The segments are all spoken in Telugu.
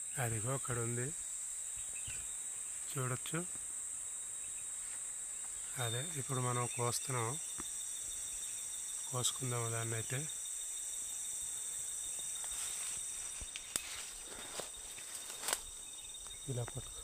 అదిగో అక్కడ ఉంది చూడొచ్చు అదే ఇప్పుడు మనం కోస్తున్నాం కోసుకుందాం దాన్ని అయితే ఇలా పట్టుకో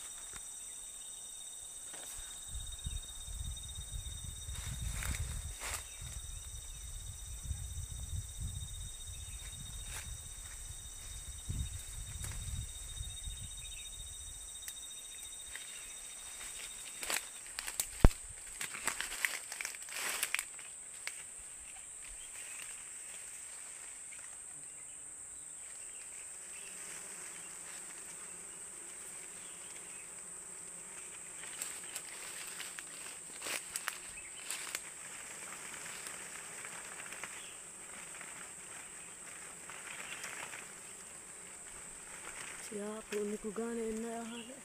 Ya pun ku gane na hale.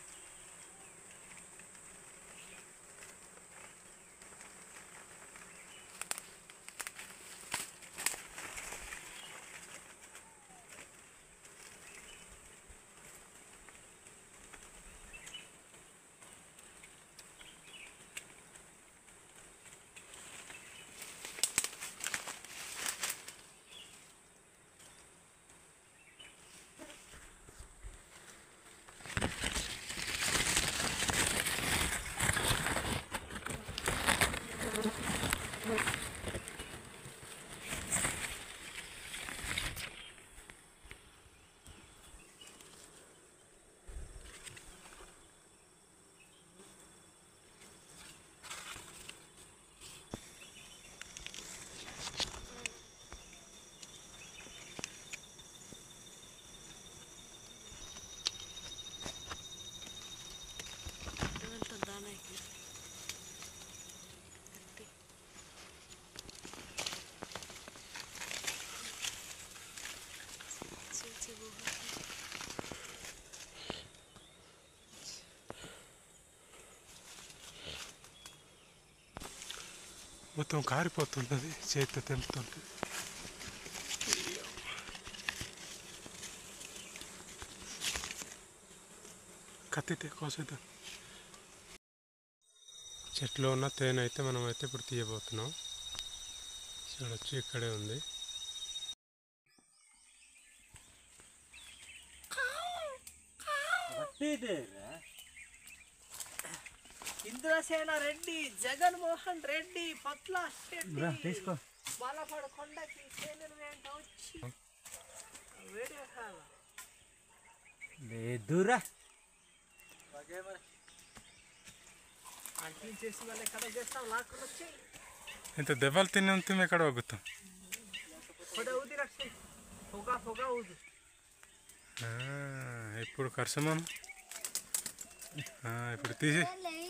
మొత్తం కారిపోతుంది అది చేతితో తెంపుతుంటే కత్తితే కోసేద్దాం చెట్లో ఉన్న తేనె అయితే మనం అయితే ఇప్పుడు తీయబోతున్నాం చూడొచ్చు ఇక్కడే ఉంది ఇంద్రసేన రెడ్డి జగన్మోహన్ రెడ్డి పట్ల తీసుకో బాలపడు కొండకి సేనలు వెంట వచ్చి వీడియో కాల లేదురా అంటే చేసి మళ్ళీ ఎక్కడ చేస్తాం లాక్కుని వచ్చి ఇంత దెబ్బలు తిని ఉంటుంది ఎక్కడ వగ్గుతాం పొడ ఊది రక్షి పొగ పొగ ఊదు ఆ, ఇప్పుడు కర్సమను ఇప్పుడు తీసి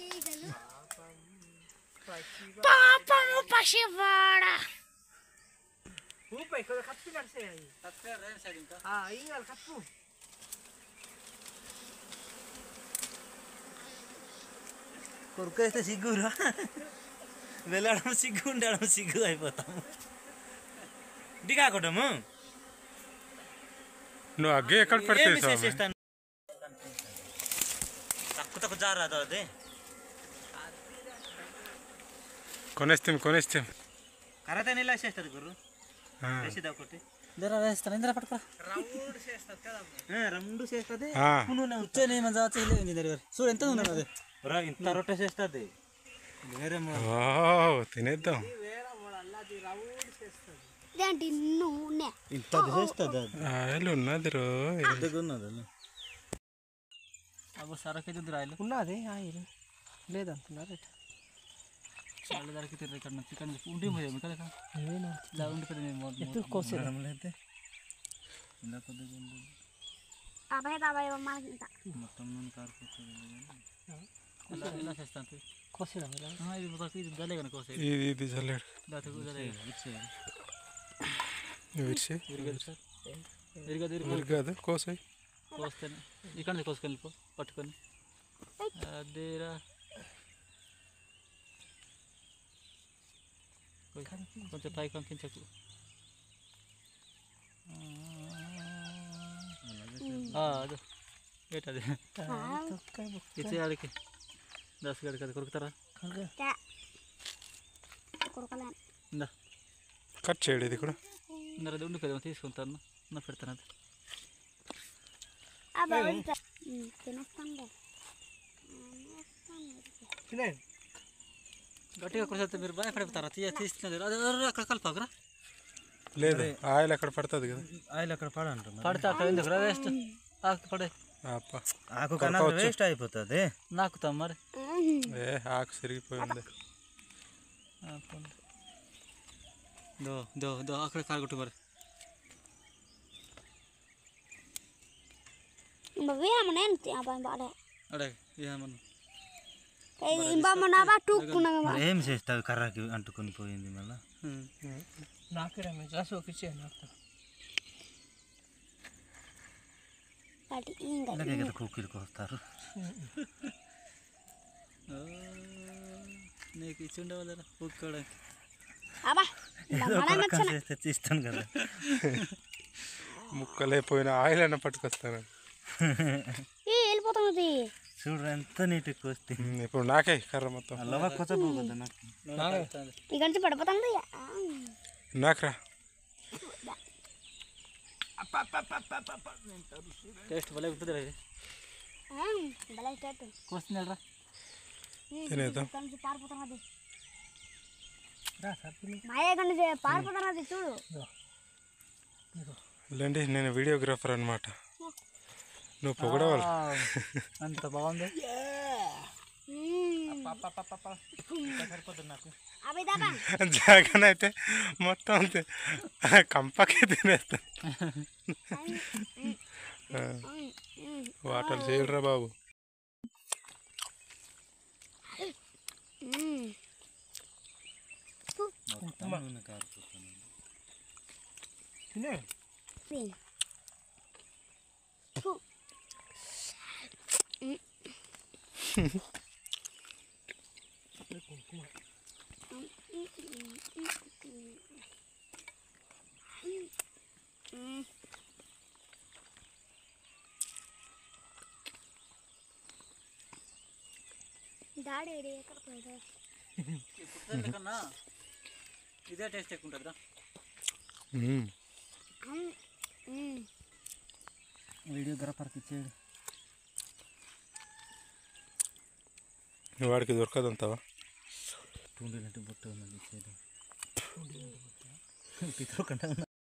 Papamu pasiwara. ఊపై ఇక్కడ కత్తి నడిసేయాలి ఇంకా కప్పు కొరుకైతే సిగ్గురా వెళ్ళడం సిగ్గు ఉండడం సిగ్గు అయిపోతాము ఇంటి కాకూడము నువ్వు అగ్గి ఎక్కడ పెడితే ఏమి స్వామి? చేసేస్తాను తక్కువ తక్కువ జారాదు అది కొనేస్తాం కొనేస్తాం కరాతే నీళ్ళు వేసేస్తుంది గురు ఆ, వేసేది ఒకటి జరా వేస్తాను ఇంద్ర పట్టుకో రౌండ్ చేస్తుంది కదా రెండు చేస్తుంది ఆ, కూర్చొని చూడు ఎంత ఉన్నది అది ఇంత రొట్టె చేస్తుంది వేరే వావ్, తినేద్దాం వేరే వాడు అల్లది రౌండ్ చేస్తుంది Danti nune. ఇంత చేస్తుంది అది ఆయిల్ ఉన్నది రో పెద్దగా ఉన్నది అది అబ్బో సరకే చూద్దు రాయలు ఉన్నది ఆయిల్ లేదంటున్నారు చాలా దొరికితే ఇక్కడ నుంచి ఇక్కడ నుంచి ఉండి పోయాము కదా ఇలా ఉండిపోయింది మేము ఎందుకు కోసేది? అయితే ఇలా కొద్దిగా ఉంది. Apa ya apa ya manta. మొత్తం నూనె కారిపోతుంది ఇలా ఇలా చేస్తాను కోసేదాం ఇలా ఆ, ఇది మొత్తం ఇది దలే కనుక కోసేది ఇది ఇది చల్లాడు దానికి దలే ఇచ్చేది విరిచి విరిగదు సార్ విరిగదు మీరు విరిగదు కాదు కోసాయి కోస్తాను ఇక్కడ నుంచి కోసుకొని వెళ్ళిపో పట్టుకొని అదేరా కొంచెం పై కంకించకు ఆ, అదే ఏటది ఇచ్చే ఆడికి దస్ గడికి అది కొరుకుతారా కొరకలేను ఇందా కట్ చేయడు ఇది కూడా ఇందా అది ఉండు కదా తీసుకుంటాను నా పెడతాను అది అబ్బా తినేస్తాను తినేయండి గట్టిగా కొడితే మీరు భయపడిపోతారా తీయ తీస్తున్నది అది అరే, అక్కడ కలపకరా లేదు ఆయిల్ అక్కడ పడుతుంది కదా ఆయిల్ అక్కడ పడంటారు పడితే అక్కడ ఎందుకు రా వేస్ట్ ఆకు పడే అప్ప ఆకు కన్నా వేస్ట్ అయిపోతుంది నాకుతాం మరి ఏ ఆకు సిరిగిపోయింది ఆ, పోనీ. దో దో దో అక్కడ కాలుగుట్టు మరి వేయమనే అబ్బాయి బాగా అడే ఏమన్నా ఇంబమ్మన్నావా టూక్కున్నాగా మరి ఏం చేస్తావు కర్రకి అంటుకొని పోయింది మళ్ళీ నాకు రమేష్ రాసి ఒక ఇచ్చే నాకు వాటి ఇంకా ఇలాగే కదా కుక్కీలకు వస్తారు నీకు ఇచ్చి ఉండవాలరా ఊక్కోడానికి అబ్బా ఏదో ఒక రకం చేస్తే తీస్తాను కదా ముక్కలైపోయిన ఆయిల్ అన్న పట్టుకొస్తాను ఏ వెళ్ళిపోతున్నది చూడు ఎంత నీట్గా వస్తే ఉమ్, ఇప్పుడు నాకే కర్ర మొత్తం అల్లవా కొత్త పోతుంది నాకు ఇక్కడి నుంచి పడిపోతుంది నాకురా టేస్ట్ భలే ఉంటుంది ఇది భలే స్టార్ట్ కోస్తున్నాడు తినేద్దాం ఇక్కడి నుంచి పారిపోతున్నది మాయ ఇక్కడి నుంచి పారిపోతున్నది చూడు లేండి నేను వీడియోగ్రాఫర్ అనమాట నువ్వు పొగడవాలి అంత బాగుంది అవి దాకా జగన్ అయితే మొత్తం తి- కంపకే తినేస్తాను వాటర్ చేయడరా బాబు తినేయండి డాడీ ఎక్కడ పోయాడు కన్నా ఇదే టేస్ట్ ఎక్కువ ఉంటుందా ఉమ్. వీడియోగ్రాఫర్కి ఇచ్చేది వాడికి దొరకదంతావా టూండి బుట్ట ఉన్నది ఇచ్చేది పితృ కన్నా